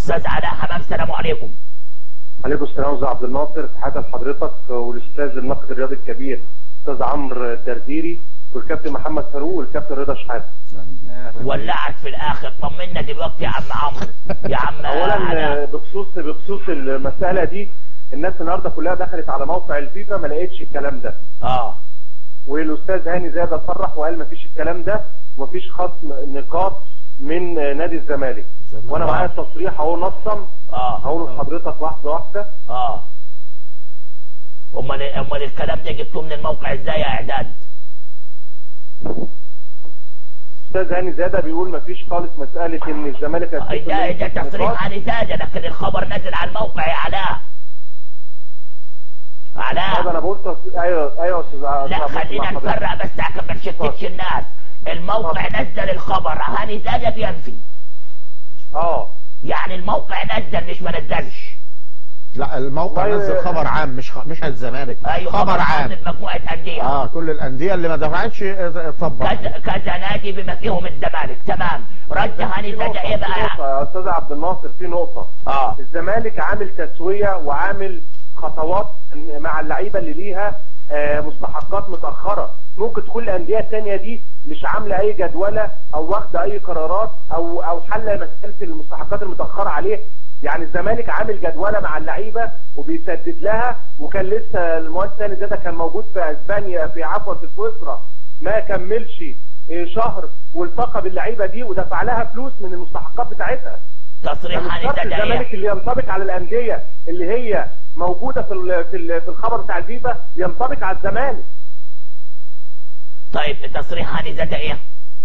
استاذ علاء حمام السلام عليكم عليكم السلام استاذ عبد الناصر تحياتي لحضرتك والاستاذ الناقد الرياضي الكبير استاذ عمرو الدرديري والكابتن محمد فاروق والكابتن رضا شحاته ولعت في الاخر طمنا دلوقتي يا عم عمرو يا عم اولا علاء بخصوص بخصوص المساله دي الناس النهارده كلها دخلت على موقع الفيفا ما لقيتش الكلام ده اه والاستاذ هاني زاده صرح وقال ما فيش الكلام ده ومفيش خصم نقاط من نادي الزمالك وانا معايا التصريح اهو نصا اه هقوله لحضرتك واحده واحده اه امال امال الكلام ده جبتوه من الموقع ازاي يا اعداد استاذ هاني زاده بيقول ما فيش خالص مساله ان الزمالك أي ده ده تصريح عن زاده لكن الخبر نزل على الموقع يا علاء هذا علاء انا بقول تص... ايوه ايوه يا استاذ لا أستاذ عبد خلينا الله حضرتك. نفرق بس عشان ما نشتتش الناس الموقع نزل الخبر هاني زاده بينفي اه يعني الموقع نزل مش ما نزلش لا الموقع والله- نزل خبر عام مش خ... مش الزمالك ايوه خبر عام بمجموعه انديه اه كل الانديه اللي ما دفعتش اه، طبق كذا كذا نادي بما فيهم الزمالك تمام رد هاني في زاده نقطة- ايه في بقى نقطة يا استاذ عبد الناصر في نقطة اه الزمالك عامل تسوية وعامل خطوات مع اللعيبة اللي ليها آه، مستحقات متأخرة ممكن تكون الأندية التانية دي مش عاملة أي جدولة أو واخدة أي قرارات أو أو حل مسألة المستحقات المتأخرة عليه يعني الزمالك عامل جدولة مع اللعيبة وبيسدد لها وكان لسه المهندس ثاني زاده كان موجود في اسبانيا في عفوا في سويسرا ما كملش آه، شهر والتقى باللعيبة دي ودفع لها فلوس من المستحقات بتاعتها تصريح مش هاني شرط زاده الزمالك ايه اللي ينطبق على الانديه اللي هي موجوده في ال في ال في الخبر بتاع الفيفا ينطبق على الزمالك طيب تصريح هاني زاده ايه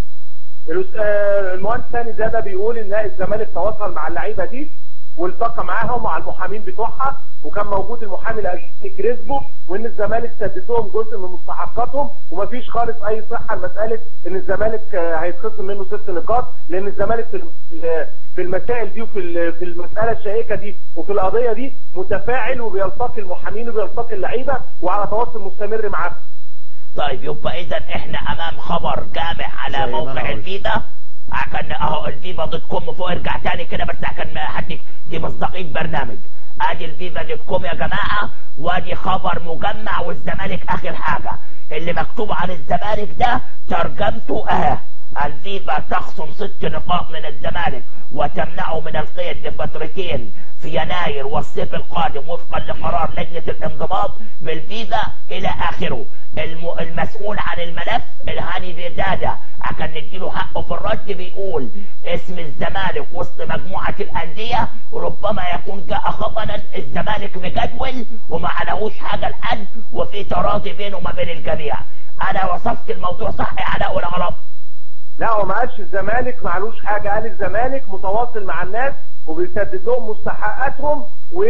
الأس- آه، المهندس ثاني زاده بيقول ان الزمالك تواصل مع اللعيبه دي والتقى معاهم مع المحامين بتوعها وكان موجود المحامي الاسباني كريسبو وان الزمالك سدد لهم جزء من مستحقاتهم ومفيش خالص اي صحه لمساله ان الزمالك آه، هيتخصم منه ست نقاط لان الزمالك في الم- في المسائل دي وفي ال- في المساله الشائكه دي وفي القضيه دي متفاعل وبيلتقي المحامين وبيلتقي اللعيبه وعلى تواصل مستمر معاهم طيب يبقى اذا احنا امام خبر جامع على زي ما موقع أنا قلت. الفيفا كان اهو الفيفا دوت كوم فوق ارجع تاني كده بس كان حد دي مصداقيه برنامج ادي الفيفا دوت كوم يا جماعه وادي خبر مجمع والزمالك اخر حاجه اللي مكتوب عن الزمالك ده ترجمته اهي الفيفا تخصم ست نقاط من الزمالك وتمنعه من القيد لفترتين في يناير والصيف القادم وفقا لقرار لجنة الانضباط بالفيفا إلى آخره الم... المسؤول عن الملف الهاني بزادة عشان نديله حقه في الرد بيقول اسم الزمالك وسط مجموعة الأندية ربما يكون جاء خطأ الزمالك مجدول وما عليهوش حاجة لحد وفي تراضي بينه وما بين الجميع أنا وصفت الموضوع صح يا علاء ولا غلط؟ لا هو ما قالش الزمالك معلوش حاجه قال الزمالك متواصل مع الناس وبيسدد لهم مستحقاتهم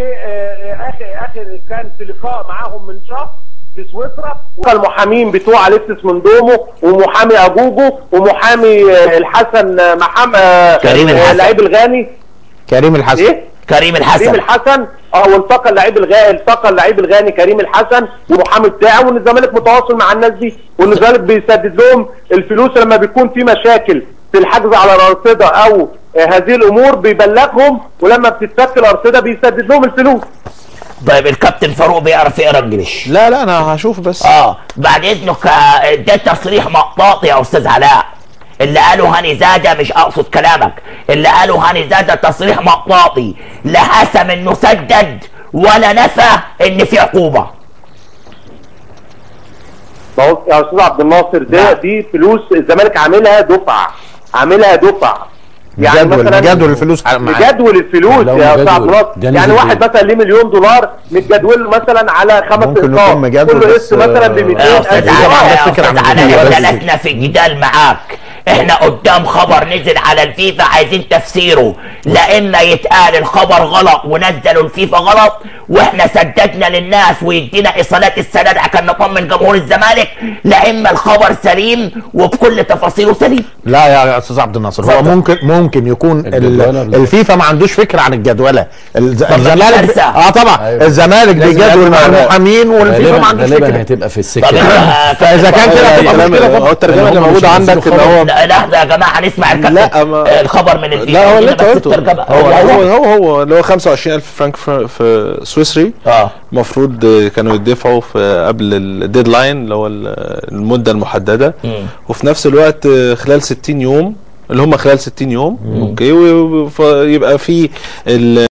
واخر اخر كان في لقاء معاهم من شهر في سويسرا المحامين بتوع اليكسس مندومو ومحامي اجوجو ومحامي آه، الحسن آه، محمد آه، كريم آه، الحسن. لعيب الغاني كريم الحسن ايه كريم كريم الحسن الحسن اه والتقى اللعيب الغاني التقى اللعيب الغاني كريم الحسن والمحامي بتاعه وان الزمالك متواصل مع الناس دي وان الزمالك بيسدد لهم الفلوس لما بيكون في مشاكل في الحجز على الارصده او آه، هذه الامور بيبلغهم ولما بتتفك الارصده بيسدد لهم الفلوس طيب الكابتن فاروق بيعرف يقرا انجلش لا لا انا هشوف بس اه بعد اذنك آه، ده تصريح مطاطي يا استاذ علاء اللي قاله هاني زاده مش اقصد كلامك اللي قاله هاني زاده تصريح مطاطي لا حسم انه سدد ولا نفى ان في عقوبه ما هو يا استاذ عبد الناصر ده نعم. دي فلوس الزمالك عاملها دفع عاملها دفع مجدول- مجدول الفلوس على- معاه. مجدول الفلوس لو يا استاذ مجدول. عبد الناصر ده يعني نزل واحد فيه. مثلا ليه مليون دولار متجدول له مثلا على خمس ممكن اقساط يكون مجدول كل بس، قسط مثلا ب آه، 200 يا إيه، استاذ طبعاً علاء ده يا فكرة استاذ عن علاء الفيفا احنا بس. لسنا في جدال معاك احنا قدام خبر نزل على الفيفا عايزين تفسيره لا اما يتقال الخبر غلط ونزلوا الفيفا غلط واحنا سددنا للناس ويدينا ايصالات السداد عشان نطمن جمهور الزمالك لعم الخبر سليم وبكل تفاصيله سليم لا يا استاذ عبد الناصر هو اتفضل. ممكن ممكن يكون ال- الجدولة بال- الفيفا ما عندوش فكره عن الجدوله الز- طب الزمالك كارثة. اه طبعا أيوة. الزمالك لازم بيجدول مع يعمل- المحامين والفيفا ما غالبا عندوش غالبا فكره هتبقى في طب السكه انت فاذا كان كده لا، هتبقى لا، مشكله لا، طبعا هو الترجمه اللي هم مش موجوده هينزلوا عندك ان خبر. هو لا لحظه يا جماعه نسمع الكابتن لا، ما- آه، الخبر من الفيفا لا هو اللي انت بس قلته الترجمة. هو هو هو هو هو, هو اللي هو 25000 فرنك في, في سويسري اه المفروض كانوا يدفعوا في قبل الديدلاين اللي هو ال- المده المحدده مم. وفي نفس الوقت خلال 60 يوم اللي هم خلال 60 يوم اوكي ويبقى في ال-